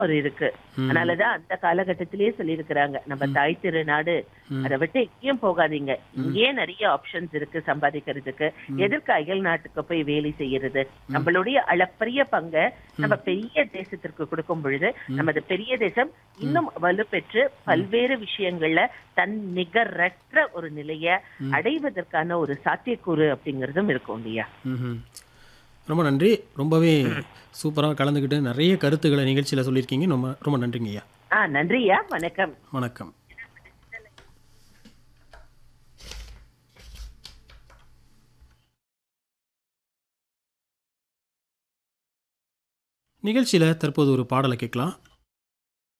ஒரு இருக்கு அதனாலதான் அந்த காலகட்டத்திலேயே சொல்லியிருக்கிறாங்க நம்ம தாய் திருநாடு அதை விட்டு எங்கேயும் போகாதீங்க இங்கேயே நிறைய ஆப்ஷன்ஸ் இருக்கு சம்பாதிக்கிறதுக்கு எதற்கு அயல் நாட்டுக்கு போய் வேலை செய்யறது நம்மளுடைய அளப்பரிய பங்கை நம்ம பெரிய தேசத்திற்கு கொடுக்கும் பொழுது நமது பெரிய தேசம் இன்னும் வலுப்பெற்று பல்வேறு விஷயங்கள்ல தன் நிகரற்ற ஒரு நிலைய அடைவதற்கான ஒரு சாத்தியக்கூறு அப்படிங்கறதும் இருக்கும் இல்லையா ம்ஹும். ரொம்ப நன்றி ரொம்பவே சூப்பராக கலந்துக்கிட்டு நிறைய கருத்துக்களை நிகழ்ச்சியில் சொல்லியிருக்கீங்க ரொம்ப ரொம்ப நன்றிங்க ஐயா ஆ நன்றியா வணக்கம் வணக்கம் நிகழ்ச்சியில் தற்போது ஒரு பாடலை கேட்கலாம்